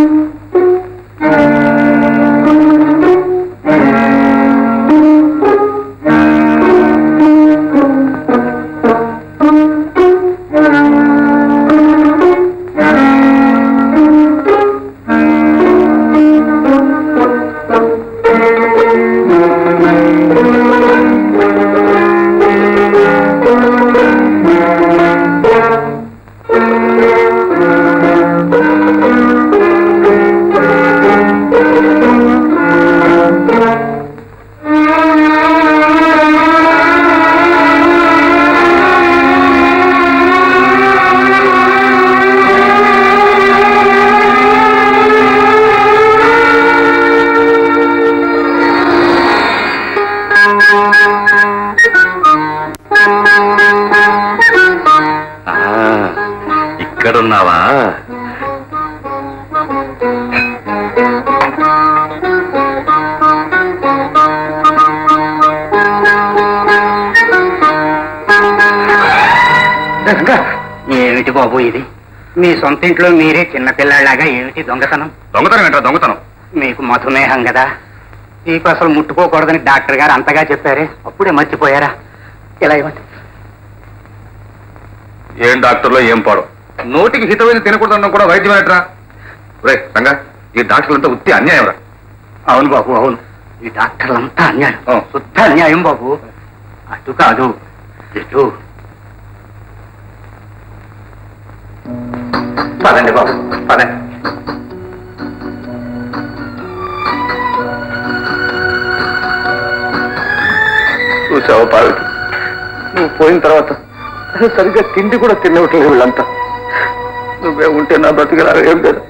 ఆ, ఇక్కడున్నావా ఏమిటి బాబు ఇది మీ సొంత ఇంట్లో మీరే చిన్నపిల్లాడిలాగా ఏమిటి దొంగతనం దొంగతనం ఏంట్రా దొంగతనం మీకు మధుమేహం కదా మీకు అసలు ముట్టుకోకూడదని డాక్టర్ గారు అంతగా చెప్పారే అప్పుడే మర్చిపోయారా ఇలా ఇవ్వండి ఏం డాక్టర్లో ఏం పాడు నోటికి హితమైన తినకూడదన్న కూడా వైద్యం ఏంట్రా రే రంగా ఈ డాక్టర్లంతా ఉత్తి అన్యాయం రా అవును బాబు అవును ఈ డాక్టర్లంతా అన్యాయం ఆ. శుద్ధ అన్యాయం బాబు అటు కాదు ఇటు పదండి బాబు పదండి చూసావు పార్వతి నువ్వు పోయిన తర్వాత సరిగ్గా తిండి కూడా తినవట్లేదు వీళ్ళంతా నువ్వే ఉంటే నా బ్రతికలాగా ఏం లేదు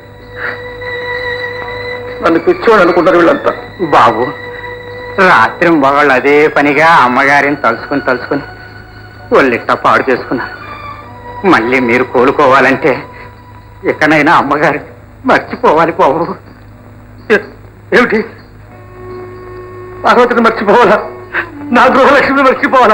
నన్ను పిచ్చోడు అనుకుంటారు వీళ్ళంతా బాబు రాత్రి మగవాళ్ళు అదే పనిగా అమ్మగారిని తలుసుకుని తలుసుకుని ఒళ్ళిట్ట పాడు చేసుకున్నారు మళ్ళీ మీరు కోలుకోవాలంటే ఎక్కడైనా అమ్మగారి మర్చిపోవాలి బాబు ఏ- ఏమిటి పార్వతిని మర్చిపోవాలా నా గృహలక్ష్మిని మర్చిపోవాలా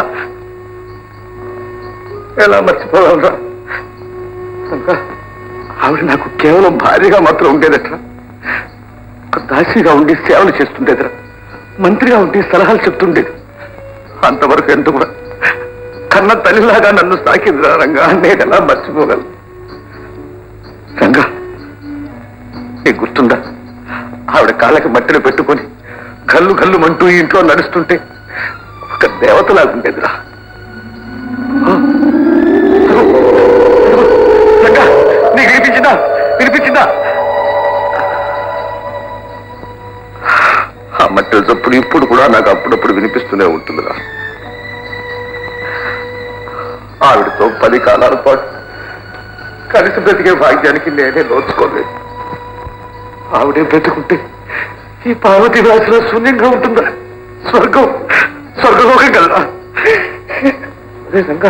ఎలా మర్చిపోవాలరా ఇంకా ఆవిడ నాకు కేవలం భార్యగా మాత్రం ఉండేదట్రా ఒక దాసిగా ఉండి సేవలు చేస్తుండేదిరా మంత్రిగా ఉండి సలహాలు చెప్తుండేది అంతవరకు ఎంత కూడా కన్న తల్లిలాగా నన్ను సాకిందిరా రంగా నేను ఎలా మర్చిపోగలను రంగా నీకు గుర్తుందా ఆవిడ కాళ్ళకి మట్టిని పెట్టుకొని కళ్ళు కళ్ళు మంటూ ఈ ఇంట్లో నడుస్తుంటే ఒక దేవతలాగుండేదిరా ఆ, అదిగో, అదిగో, రంగా, నీకు వినిపించిందా వినిపించిందా ఆ మట్టి చప్పుడు ఇప్పుడు కూడా నాకు అప్పుడప్పుడు వినిపిస్తూనే ఉంటుందిరా ఆవిడతో పది కాలాల పాటు కలిసి బ్రతికే భాగ్యానికి నేనే నోచుకోలేదు ఆవిడే బ్రతుకుంటే ఈ పార్వతి రాశిలో శూన్యంగా ఉంటుందా స్వర్గం స్వర్గలోకం కదా అదే రంగా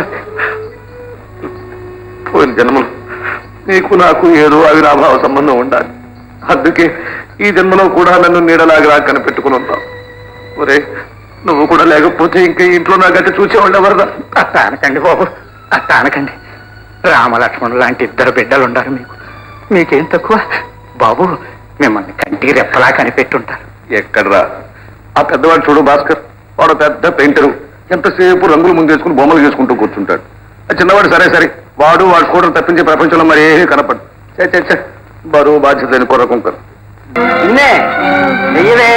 పోయిన జన్మలో నీకు నాకు ఏదో అవినాభావ సంబంధం ఉండాలి అందుకే ఈ జన్మలో కూడా నన్ను నీడలాగా కనిపెట్టుకుని ఉంటావు ఒరే నువ్వు కూడా లేకపోతే ఇంకా ఈ ఇంట్లో నా గట్టి చూసేవాళ్ళు ఎవరదా అట్ట అనకండి బాబు అట్ట అనకండి రామలక్ష్మణుడు లాంటి ఇద్దరు బిడ్డలు ఉన్నారు మీకు మీకేం తక్కువ బాబు మిమ్మల్ని కంటికి రెప్పలా కనిపెట్టుంటారు ఎక్కడ్రా ఆ పెద్దవాడు చూడు భాస్కర్ వాడు పెద్ద పెయింటరు ఎంతసేపు రంగులు ముందేసుకుని బొమ్మలు చేసుకుంటూ కూర్చుంటాడు ఆ చిన్నవాడు సరే సరే వాడు వాడు కూడా తప్పించే ప్రపంచంలో మరి ఏ కనపడు చే చే, చే బరువు బాధ్యత లేని కుర్ర కుంకరు నిన్నే చెయ్యవే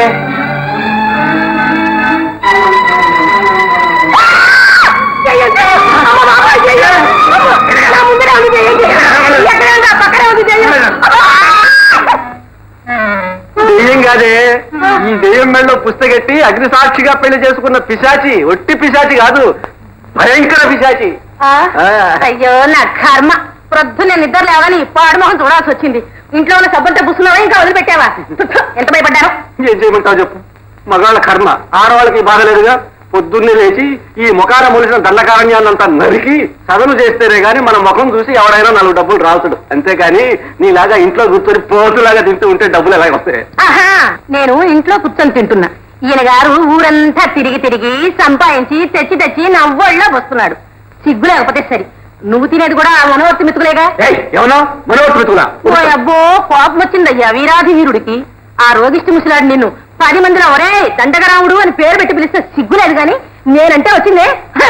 దెయ్యం కాదే ఈ దెయ్యం మెళ్ళలో పుస్తకెట్టి అగ్ని సాక్షిగా పెళ్లి చేసుకున్న పిశాచి ఒట్టి పిశాచి కాదు భయంకర పిశాచి ఆ? ఆ. అయ్యో నా కర్మ ప్రొద్దున నిద్ర లేవని పాడు మొహం చూడాల్సి వచ్చింది ఇంట్లో ఉన్న సబ్బులతో పుస్తున్నావా ఇంకా వదిలిపెట్టావా తుత్తు, ఎంత భయపడ్డాను ఏం చేయమంటావు చెప్పు మగాళ్ళ కర్మ ఆడవాళ్ళకి బాధ లేదుగా పొద్దున్నే లేచి ఈ ముఖాన మొలిసిన దండకారణ్యాన్నంతా నరికి చదును చేస్తేనే గాని మన ముఖం చూసి ఎవడైనా నాలుగు డబ్బులు రాల్చడు అంతేగాని నీలాగా ఇంట్లో కూర్చొని పోతులాగా తింటూ ఉంటే డబ్బులు ఎలా వస్తాయి ఆహా నేను ఇంట్లో కూర్చొని తింటున్నా ఈయన గారు ఊరంతా తిరిగి తిరిగి సంపాదించి తెచ్చి తెచ్చి నా ఒళ్ళో వస్తున్నాడు సిగ్గు లేకపోతే సరి నువ్వు తినేది కూడా ఆ మనవర్తి మెతుకులేగా ఏయ్ ఏమన్నా మనోట్ మెతుకులా ఓ అబ్బో కోపం వచ్చిందయ్యా వీరాధి వీరుడికి ఆ రోగిష్టి ముసలాడు నిన్ను పది మందిలో ఒరే దండగరాముడు అని పేరు పెట్టి పిలిస్తే సిగ్గులేదు గాని నేనంటే వచ్చిందే హ!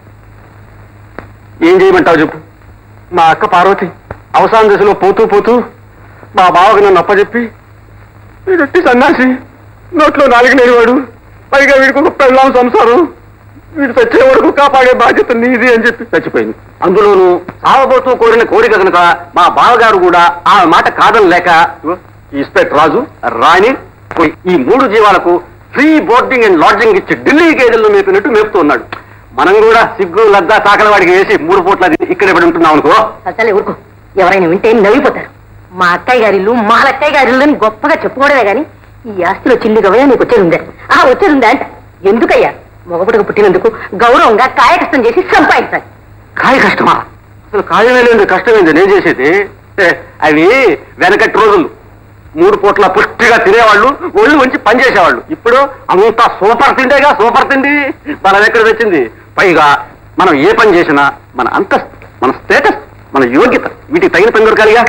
ఏం చేయమంటావు చెప్పు మా అక్క పార్వతి అవసాన దశలో పోతూ పోతూ మా బావకు నన్ను అప్పచెప్పి వీడొట్టి సన్నాసి నోట్లో నాలుగు లేనివాడు పైగా వీడికి ఒక పెళ్ళాం సంసారం వీడు చచ్చే వరకు కాపాడే బాధ్యత నీది అని చెప్పి చచ్చిపోయింది అందులోనూ సావబోతూ కోరిన కోరిక కనుక మా బావగారు కూడా ఆ మాట కాదని లేక ఇగో, ఈ ఇన్స్పెక్టర్ రాజు రాణి పోయి ఈ మూడు జీవాలకు ఫ్రీ బోర్డింగ్ అండ్ లాడ్జింగ్ ఇచ్చి ఢిల్లీ గేదెల్లో మేపినట్టు మేపుతూ ఉన్నాడు మనం కూడా సిగ్గు లద్దా సాకల వాడికి వేసి మూడు పూట్ల ఇక్కడ పడి ఉంటున్నాం అనుకో అసలే ఊరుకో ఎవరైనా వింటే నవ్విపోతారు మా అక్కయ్య గారిల్లు మా అక్కయ్య గారిల్లు అని గొప్పగా చెప్పుకోవడమే గాని ఈ ఆస్తిలో చిల్లి గవయ నీకు వచ్చేది ఉందే ఆ వచ్చేది ఉందా అంట ఎందుకయ్యా మగపుటకు పుట్టినందుకు గౌరవంగా కాయకష్టం చేసి సంపాదించాలి కాయ కష్టమా అసలు కాయమే లేదు కష్టమైంది నేను చేసేది ఏ, అవి వెనకటి రోజులు మూడు పూట్ల పుష్టిగా తినేవాళ్ళు ఒళ్ళు ఉంచి పనిచేసేవాళ్ళు ఇప్పుడు అంతా సూపర్ తిండేగా సూపర్ తిండి మనం ఎక్కడ తెచ్చింది పైగా మనం ఏ పని చేసినా మన అంతస్తు మన స్టేటస్ మన యోగ్యత వీటికి తగిన పని దొరకాలిగా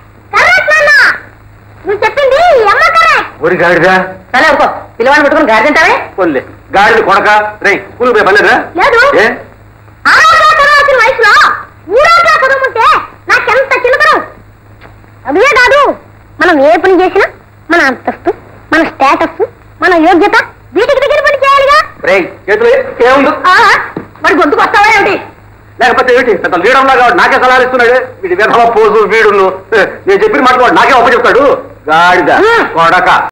నువ్వు చెప్పింది ఒరి గాడిదా సరే ఊరుకో పిల్లవాడిని పెట్టుకుని గారి తింటావే కొల్లే గాడిద కొడక రే స్కూల్ పోయి పనిలేదా లేదు. ఏ ఆరోగ్య చదవాల్సిన వయసులో ఊరోగ్య చదవమంటే నాకెంత చిలకరం అదే కాదు మనం ఏ పని చేసినా మన అంతస్తు మన స్టేటస్ మన యోగ్యత వీటికి దగ్గర పని చేయాలిగా రే చేతులు ఏముంది ఆ, మరి గొంతుకు వస్తావా ఏమిటి లేకపోతే ఏంటి పెద్ద లీడర్ లాగా వాడు నాకే సలహాలు ఇస్తున్నాడు వీడి విధవ పోజు వీడును ఏ, నేను చెప్పిన మాట వాడు నాకే ఒప్ప చెప్తాడు గాడిద కొడక